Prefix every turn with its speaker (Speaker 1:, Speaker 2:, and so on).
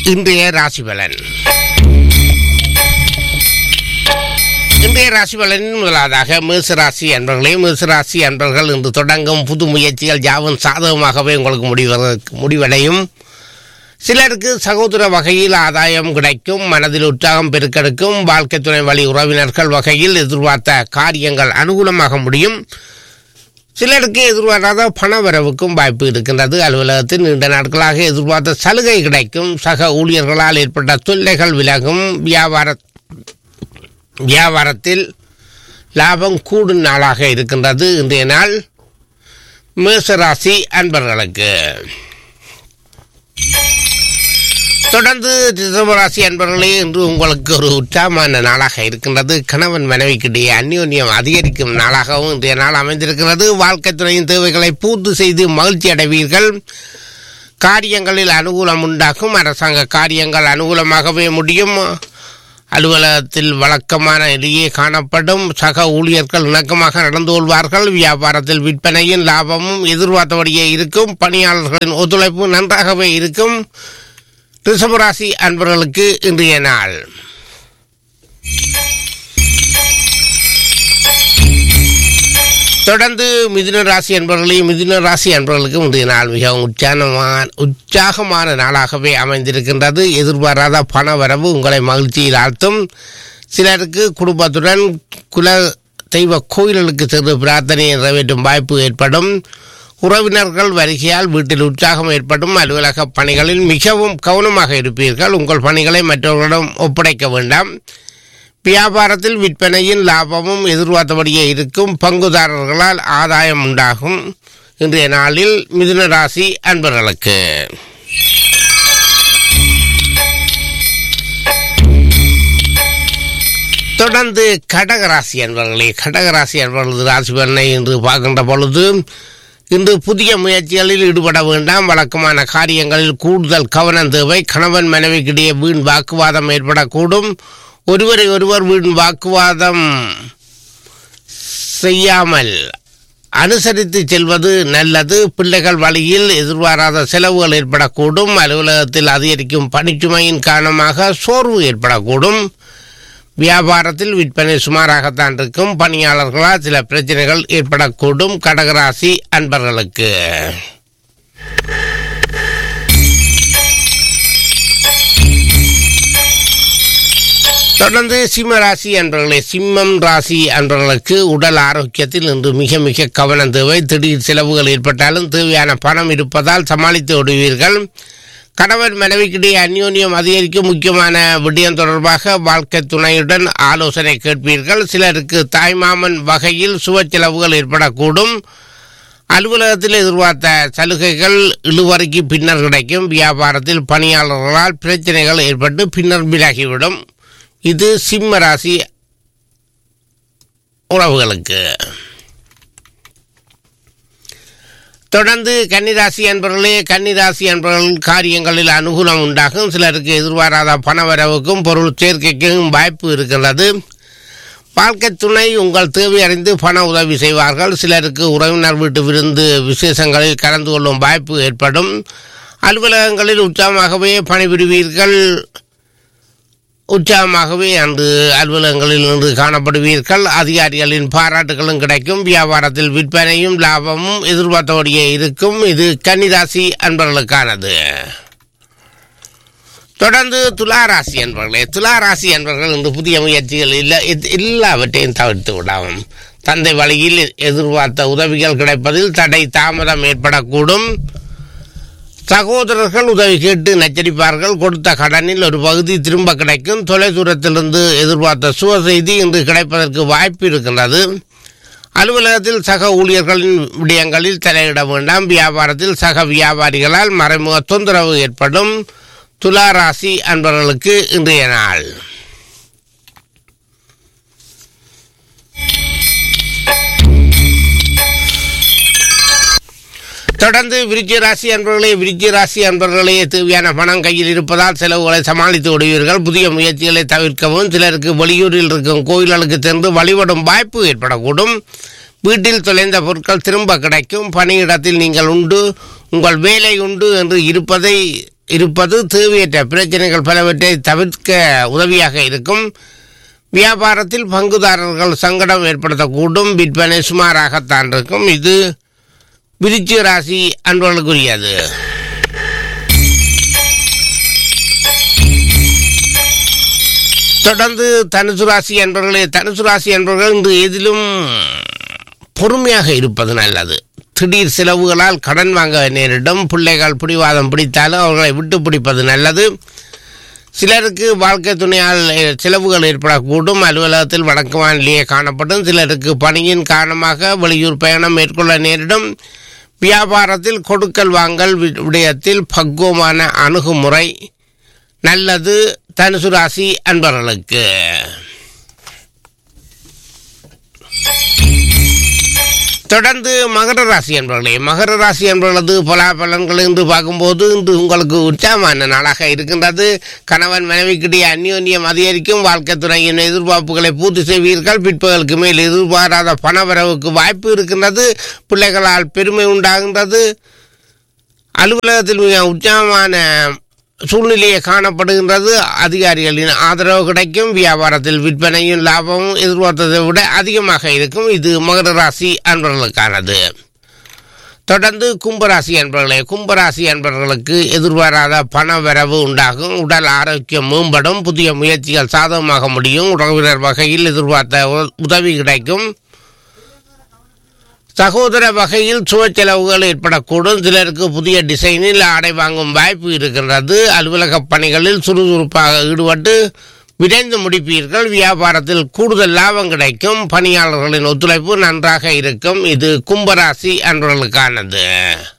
Speaker 1: இன்றைய ராசி பலன் இன்றைய ராசி பலனின் முதலாவதாக மேச ராசி அன்பர்களே மேச ராசி அன்பர்கள் இன்று தொடங்கும் புது முயற்சிகள் யாவும் சாதகமாகவே உங்களுக்கு முடிவ முடிவடையும் சிலருக்கு சகோதர வகையில் ஆதாயம் கிடைக்கும் மனதில் உற்சாகம் பெருக்கெடுக்கும் வாழ்க்கை துணை வழி உறவினர்கள் வகையில் எதிர்பார்த்த காரியங்கள் அனுகூலமாக முடியும் சிலருக்கு எதிர்பாராத பண வரவுக்கும் வாய்ப்பு இருக்கின்றது அலுவலகத்தில் நீண்ட நாட்களாக எதிர்பார்த்த சலுகை கிடைக்கும் சக ஊழியர்களால் ஏற்பட்ட தொல்லைகள் விலகும் வியாபார வியாபாரத்தில் லாபம் கூடும் நாளாக இருக்கின்றது இன்றைய நாள் மேசராசி அன்பர்களுக்கு தொடர்ந்து ரிசர்வராசி அன்பர்களே இன்று உங்களுக்கு ஒரு உற்சாகமான நாளாக இருக்கின்றது கணவன் மனைவிக்கிடையே அந்யோன்யம் அதிகரிக்கும் நாளாகவும் இன்றைய நாள் அமைந்திருக்கிறது வாழ்க்கை துறையின் தேவைகளை பூர்த்தி செய்து மகிழ்ச்சி அடைவீர்கள் காரியங்களில் அனுகூலம் உண்டாகும் அரசாங்க காரியங்கள் அனுகூலமாகவே முடியும் அலுவலகத்தில் வழக்கமான நிலையே காணப்படும் சக ஊழியர்கள் இணக்கமாக நடந்து கொள்வார்கள் வியாபாரத்தில் விற்பனையின் லாபமும் எதிர்பார்த்தபடியே இருக்கும் பணியாளர்களின் ஒத்துழைப்பு நன்றாகவே இருக்கும் ரிஷபராசி அன்பர்களுக்கு இன்றைய நாள் தொடர்ந்து மிதுன ராசி அன்பர்களையும் மிதுன ராசி அன்பர்களுக்கு இன்றைய நாள் மிகவும் உற்சாகமான உற்சாகமான நாளாகவே அமைந்திருக்கின்றது எதிர்பாராத பண வரவு உங்களை மகிழ்ச்சியில் ஆழ்த்தும் சிலருக்கு குடும்பத்துடன் குல தெய்வ கோயில்களுக்கு சென்று பிரார்த்தனையை நிறைவேற்றும் வாய்ப்பு ஏற்படும் உறவினர்கள் வருகையால் வீட்டில் உற்சாகம் ஏற்படும் அலுவலக பணிகளில் மிகவும் கவனமாக இருப்பீர்கள் உங்கள் பணிகளை மற்றவர்களிடம் ஒப்படைக்க வேண்டாம் வியாபாரத்தில் விற்பனையின் லாபமும் எதிர்பார்த்தபடியே இருக்கும் பங்குதாரர்களால் ஆதாயம் உண்டாகும் இன்றைய நாளில் மிதுன ராசி அன்பர்களுக்கு தொடர்ந்து கடகராசி அன்பர்களே கடகராசி அன்பர்களது ராசி பலனை இன்று பார்க்கின்ற பொழுது இன்று புதிய முயற்சிகளில் ஈடுபட வேண்டாம் வழக்கமான காரியங்களில் கூடுதல் கவனம் தேவை கணவன் மனைவிக்கிடையே வீண் வாக்குவாதம் ஏற்படக்கூடும் ஒருவரை ஒருவர் வீண் வாக்குவாதம் செய்யாமல் அனுசரித்து செல்வது நல்லது பிள்ளைகள் வழியில் எதிர்பாராத செலவுகள் ஏற்படக்கூடும் அலுவலகத்தில் அதிகரிக்கும் பணிச்சுமையின் காரணமாக சோர்வு ஏற்படக்கூடும் வியாபாரத்தில் விற்பனை சுமாராகத்தான் இருக்கும் பணியாளர்களால் சில பிரச்சனைகள் ஏற்படக்கூடும் கடகராசி அன்பர்களுக்கு தொடர்ந்து சிம்ம ராசி அன்பர்களே சிம்மம் ராசி அன்பர்களுக்கு உடல் ஆரோக்கியத்தில் இன்று மிக மிக கவனம் தேவை திடீர் செலவுகள் ஏற்பட்டாலும் தேவையான பணம் இருப்பதால் சமாளித்து விடுவீர்கள் கணவன் மனைவிக்கிடையே அந்யோன்யம் அதிகரிக்கும் முக்கியமான விடயம் தொடர்பாக வாழ்க்கை துணையுடன் ஆலோசனை கேட்பீர்கள் சிலருக்கு தாய்மாமன் வகையில் சுப செலவுகள் ஏற்படக்கூடும் அலுவலகத்தில் எதிர்பார்த்த சலுகைகள் இழுவரைக்கு பின்னர் கிடைக்கும் வியாபாரத்தில் பணியாளர்களால் பிரச்சனைகள் ஏற்பட்டு பின்னர் விலகிவிடும் இது சிம்ம ராசி உறவுகளுக்கு தொடர்ந்து கன்னிராசி அன்பர்களே கன்னிராசி அன்பர்கள் காரியங்களில் அனுகூலம் உண்டாகும் சிலருக்கு எதிர்பாராத பணவரவுக்கும் பொருள் சேர்க்கைக்கும் வாய்ப்பு இருக்கின்றது வாழ்க்கை துணை உங்கள் தேவை அறிந்து பண உதவி செய்வார்கள் சிலருக்கு உறவினர் வீட்டு விருந்து விசேஷங்களில் கலந்து கொள்ளும் வாய்ப்பு ஏற்படும் அலுவலகங்களில் உற்சாகமாகவே பணிபுரிவீர்கள் உற்சாகமாகவே அன்று அலுவலகங்களில் நின்று காணப்படுவீர்கள் அதிகாரிகளின் பாராட்டுகளும் கிடைக்கும் வியாபாரத்தில் விற்பனையும் லாபமும் எதிர்பார்த்தபடியே இருக்கும் இது கன்னிராசி அன்பர்களுக்கானது தொடர்ந்து துளாராசி என்பர்களே துளாராசி என்பர்கள் இன்று புதிய முயற்சிகள் இல்லை எல்லாவற்றையும் தவிர்த்து விடாமல் தந்தை வழியில் எதிர்பார்த்த உதவிகள் கிடைப்பதில் தடை தாமதம் ஏற்படக்கூடும் சகோதரர்கள் உதவி கேட்டு நச்சரிப்பார்கள் கொடுத்த கடனில் ஒரு பகுதி திரும்ப கிடைக்கும் தொலைதூரத்திலிருந்து எதிர்பார்த்த சுவ செய்தி இன்று கிடைப்பதற்கு வாய்ப்பு இருக்கின்றது அலுவலகத்தில் சக ஊழியர்களின் விடயங்களில் தலையிட வேண்டாம் வியாபாரத்தில் சக வியாபாரிகளால் மறைமுக தொந்தரவு ஏற்படும் துளாராசி அன்பர்களுக்கு இன்றைய நாள் தொடர்ந்து விருச்சிக ராசி அன்பர்களே விருச்சிக ராசி அன்பர்களே தேவையான பணம் கையில் இருப்பதால் செலவுகளை சமாளித்து விடுவீர்கள் புதிய முயற்சிகளை தவிர்க்கவும் சிலருக்கு வெளியூரில் இருக்கும் கோயில்களுக்கு சென்று வழிபடும் வாய்ப்பு ஏற்படக்கூடும் வீட்டில் தொலைந்த பொருட்கள் திரும்ப கிடைக்கும் பணியிடத்தில் நீங்கள் உண்டு உங்கள் வேலை உண்டு என்று இருப்பதை இருப்பது தேவையற்ற பிரச்சனைகள் பலவற்றை தவிர்க்க உதவியாக இருக்கும் வியாபாரத்தில் பங்குதாரர்கள் சங்கடம் ஏற்படுத்தக்கூடும் விற்பனை சுமாராகத்தான் இருக்கும் இது விருச்சிக ராசி அன்பர்களுக்குரியது தொடர்ந்து தனுசு ராசி என்பவர்களே தனுசு ராசி என்பவர்கள் இன்று எதிலும் பொறுமையாக இருப்பது நல்லது திடீர் செலவுகளால் கடன் வாங்க நேரிடும் பிள்ளைகள் பிடிவாதம் பிடித்தாலும் அவர்களை விட்டு பிடிப்பது நல்லது சிலருக்கு வாழ்க்கை துணையால் அஹ், செலவுகள் ஏற்படக்கூடும் அலுவலகத்தில் வழக்கமான நிலையே காணப்படும் சிலருக்கு பணியின் காரணமாக வெளியூர் பயணம் மேற்கொள்ள நேரிடும் வியாபாரத்தில் கொடுக்கல் வாங்கல் வி- விடயத்தில் பக்குவமான அணுகுமுறை நல்லது தனுசு ராசி அன்பர்களுக்கு தொடர்ந்து மகர ராசி என்பவர்களே மகர ராசி என்பவர்களது பலாபலன்கள் என்று பார்க்கும்போது இன்று உங்களுக்கு உற்சாகமான நாளாக இருக்கின்றது கணவன் மனைவிக்கிடையே அந்யோன்யம் அதிகரிக்கும் வாழ்க்கை துறையின் எதிர்பார்ப்புகளை பூர்த்தி செய்வீர்கள் பிற்பகலுக்கு மேல் எதிர்பாராத பணவரவுக்கு வாய்ப்பு இருக்கின்றது பிள்ளைகளால் பெருமை உண்டாகின்றது அலுவலகத்தில் மிக உற்சாகமான சூழ்நிலையை காணப்படுகின்றது அதிகாரிகளின் ஆதரவு கிடைக்கும் வியாபாரத்தில் விற்பனையும் லாபமும் எதிர்பார்த்ததை விட அதிகமாக இருக்கும் இது மகர ராசி அன்பர்களுக்கானது தொடர்ந்து கும்பராசி அன்பர்களே கும்பராசி அன்பர்களுக்கு எதிர்பாராத பண வரவு உண்டாகும் உடல் ஆரோக்கியம் மேம்படும் புதிய முயற்சிகள் சாதகமாக முடியும் உறவினர் வகையில் எதிர்பார்த்த உ- உதவி கிடைக்கும் சகோதர வகையில் சுய செலவுகள் ஏற்படக்கூடும் சிலருக்கு புதிய டிசைனில் ஆடை வாங்கும் வாய்ப்பு இருக்கின்றது அலுவலக பணிகளில் சுறுசுறுப்பாக ஈடுபட்டு விரைந்து முடிப்பீர்கள் வியாபாரத்தில் கூடுதல் லாபம் கிடைக்கும் பணியாளர்களின் ஒத்துழைப்பு நன்றாக இருக்கும் இது கும்பராசி அன்பர்களுக்கானது